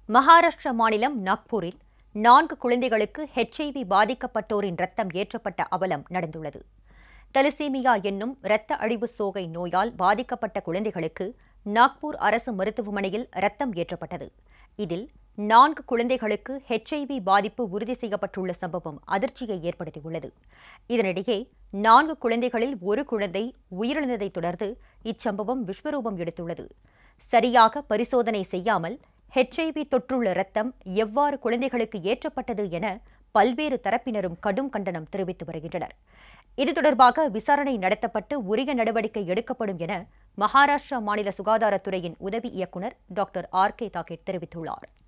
மகாராஷ்டிரா மாநிலம் நாக்பூரில் நான்கு குழந்தைகளுக்கு ஹெச்ஐவி பாதிக்கப்பட்டோரின் ரத்தம் ஏற்றப்பட்ட அவலம் நடந்துள்ளது தலிசீமியா என்னும் இரத்த அழிவு சோகை நோயால் பாதிக்கப்பட்ட குழந்தைகளுக்கு நாக்பூர் அரசு மருத்துவமனையில் ரத்தம் ஏற்றப்பட்டது இதில் நான்கு குழந்தைகளுக்கு ஹெச்ஐவி பாதிப்பு உறுதி செய்யப்பட்டுள்ள சம்பவம் அதிர்ச்சியை ஏற்படுத்தியுள்ளது இதனிடையே நான்கு குழந்தைகளில் ஒரு குழந்தை உயிரிழந்ததைத் தொடர்ந்து இச்சம்பவம் விஸ்வரூபம் எடுத்துள்ளது சரியாக பரிசோதனை செய்யாமல் ஹெச்ஐவி தொற்றுள்ள ரத்தம் எவ்வாறு குழந்தைகளுக்கு ஏற்றப்பட்டது என பல்வேறு தரப்பினரும் கடும் கண்டனம் தெரிவித்து வருகின்றனர் இது தொடர்பாக விசாரணை நடத்தப்பட்டு உரிய நடவடிக்கை எடுக்கப்படும் என மகாராஷ்டிரா மாநில சுகாதாரத்துறையின் உதவி இயக்குநர் டாக்டர் ஆர் கே தாக்கெட் தெரிவித்துள்ளார்